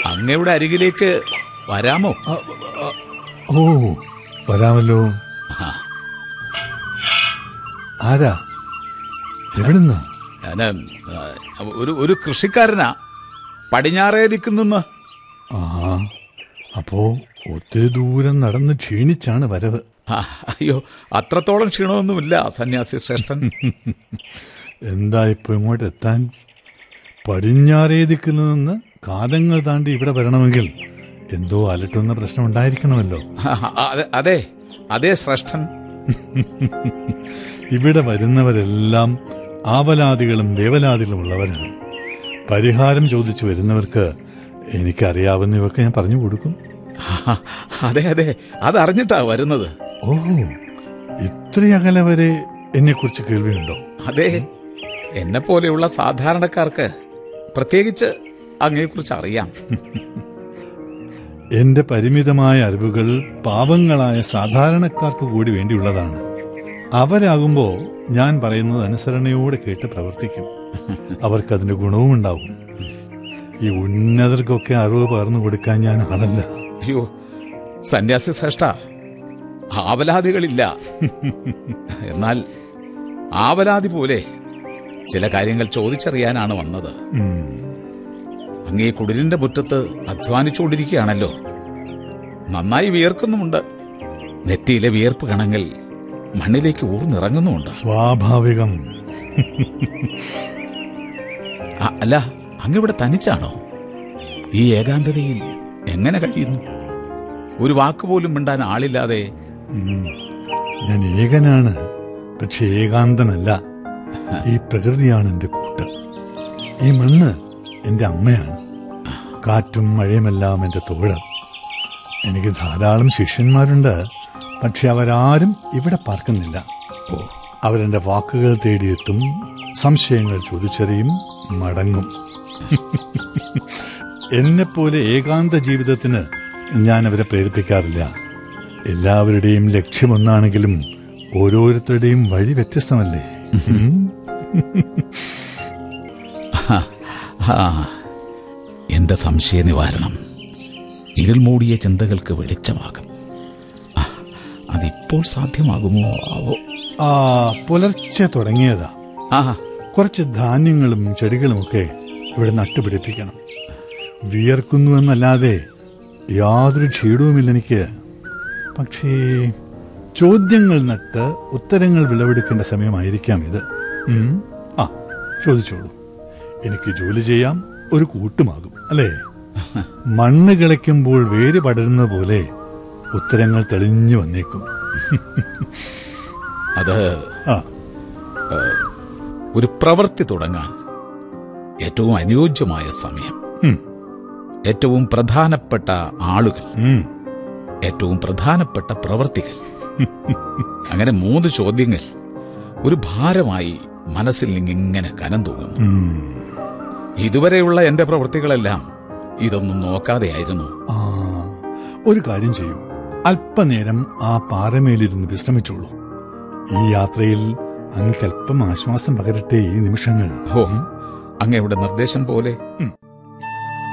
അങ്ങയുടെ അരികിലേക്ക് വരാമോ ആ, ആ, ഓ വരാമല്ലോ ആ, ആരാ എവിടുന്നാ ഞാന് ആ, ഒരു ഒരു കൃഷിക്കാരനാ പടിഞ്ഞാറേ ദിക്കുനിന്ന് ആ അപ്പോ ഒത്തിരി ദൂരം നടന്ന് ക്ഷീണിച്ചാണ് വരവ് ആ, അയ്യോ അത്രത്തോളം ക്ഷീണമൊന്നുമില്ല സന്യാസി ശ്രേഷ്ഠൻ എന്താ ഇപ്പൊ ഇങ്ങോട്ട് എത്താൻ പടിഞ്ഞാറേ ദിക്കിൽ നിന്ന് കാതങ്ങൾ താണ്ടി ഇവിടെ വരണമെങ്കിൽ എന്തോ അലട്ടുന്ന പ്രശ്നം ഉണ്ടായിരിക്കണമല്ലോ ആ, അതെ അതെ അതെ ശ്രേഷ്ഠൻ ഇവിടെ വരുന്നവരെല്ലാം ആവലാദികളും വേവലാദികളും ഉള്ളവരാണ് പരിഹാരം ചോദിച്ചു വരുന്നവർക്ക് എനിക്കറിയാവുന്നവയൊക്കെ ഞാൻ പറഞ്ഞു കൊടുക്കും ആ, അതെ അതെ അതറിഞ്ഞിട്ടാ വരുന്നത് ഓ ഇത്രയകലെ വരെ എന്നെക്കുറിച്ച് കേൾവിയുണ്ടോ അതെ എന്നെ പോലെയുള്ള സാധാരണക്കാർക്ക് പ്രത്യേകിച്ച് അങ്ങയെക്കുറിച്ച് അറിയാം എന്റെ പരിമിതമായ അറിവുകൾ പാവങ്ങളായ സാധാരണക്കാർക്ക് കൂടി വേണ്ടിയുള്ളതാണ് അവരാകുമ്പോ ഞാൻ പറയുന്നത് അനുസരണയോടെ കേട്ട് പ്രവർത്തിക്കും അവർക്കതിന്റെ ഗുണവും ഉണ്ടാവും ഈ ഉന്നതർക്കൊക്കെ അറിവ് പകർന്നു കൊടുക്കാൻ ഞാൻ ആളല്ല അയ്യോ സന്യാസി ശ്രേഷ്ഠ ആവലാദികളില്ല എന്നാൽ ആവലാതി പോലെ ചില കാര്യങ്ങൾ ചോദിച്ചറിയാനാണ് വന്നത് ഉം. അങ്ങേ കുടിലിന്റെ മുറ്റത്ത് അധ്വാനിച്ചുകൊണ്ടിരിക്കുകയാണല്ലോ നന്നായി വിയർക്കുന്നുമുണ്ട് നെറ്റിയിലെ വിയർപ്പ് കണങ്ങൾ മണ്ണിലേക്ക് ഊർന്നിറങ്ങുന്നുമുണ്ട് സ്വാഭാവികം ആ, അല്ല അങ്ങിവിടെ തനിച്ചാണോ ഈ ഏകാന്തതയിൽ എങ്ങനെ കഴിയുന്നു ഒരു വാക്കുപോലും മിണ്ടാൻ ആളില്ലാതെ ഉം. ഞാൻ ഏകനാണ് പക്ഷെ ഏകാന്തനല്ല ഈ പ്രകൃതിയാണ് എന്റെ കൂട്ട് ഈ മണ്ണ് എന്റെ അമ്മയാണ് കാറ്റും മഴയുമെല്ലാം എന്റെ തോഴ എനിക്ക് ധാരാളം ശിഷ്യന്മാരുണ്ട് പക്ഷെ അവരാരും ഇവിടെ പാർക്കുന്നില്ല ഓ അവരെന്റെ വാക്കുകൾ തേടിയെത്തും സംശയങ്ങൾ ചോദിച്ചറിയും മടങ്ങും എന്നെപ്പോലെ ഏകാന്ത ജീവിതത്തിന് ഞാൻ അവരെ പ്രേരിപ്പിക്കാറില്ല എല്ലാവരുടെയും ലക്ഷ്യമൊന്നാണെങ്കിലും ഓരോരുത്തരുടെയും വഴി വ്യത്യസ്തമല്ലേ ഉം? ആ എന്റെ സംശയ നിവാരണം ഇരുൾ മൂടിയ ചിന്തകൾക്ക് വെളിച്ചമാകും ആ, അതിപ്പോൾ സാധ്യമാകുമോ ആവോ ആ പുലർച്ചെ തുടങ്ങിയതാ ആ കുറച്ച് ധാന്യങ്ങളും ചെടികളുമൊക്കെ ഇവിടെ നട്ടുപിടിപ്പിക്കണം വിയർക്കുന്നു എന്നല്ലാതെ യാതൊരു ക്ഷീണവുമില്ല എനിക്ക് പക്ഷേ ചോദ്യങ്ങൾ നട്ട് ഉത്തരങ്ങൾ വിളവെടുക്കേണ്ട സമയമായിരിക്കാം ഇത് ഉം. ആ ചോദിച്ചോളൂ എനിക്ക് ജോലി ചെയ്യാം ഒരു കൂട്ടുമാകും അല്ലേ മണ്ണ് കിളയ്ക്കുമ്പോൾ വേര് പടരുന്ന പോലെ ഉത്തരങ്ങൾ തെളിഞ്ഞു വന്നേക്കും അത് ആ ഒരു പ്രവൃത്തി തുടങ്ങാൻ ഏറ്റവും അനുയോജ്യമായ സമയം ഉം, ഏറ്റവും പ്രധാനപ്പെട്ട ആളുകൾ ഉം. ഏറ്റവും പ്രധാനപ്പെട്ട പ്രവൃത്തികൾ അങ്ങനെ മൂന്ന് ചോദ്യങ്ങൾ ഒരു ഭാരമായി മനസ്സിൽ ഇങ്ങനെ കനം തൂങ്ങുന്നു ഉം. ഇതുവരെയുള്ള എന്റെ പ്രവൃത്തികളെല്ലാം ഇതൊന്നും നോക്കാതെയായിരുന്നു ആ ഒരു കാര്യം ചെയ്യൂ അല്പനേരം ആ പാറമേലിരുന്ന് വിശ്രമിച്ചോളൂ ഈ യാത്രയിൽ അങ്ങക്ക് അല്പം ആശ്വാസം പകരട്ടെ ഈ നിമിഷങ്ങൾ ഓ അങ്ങയുടെ നിർദ്ദേശം പോലെ ഉം.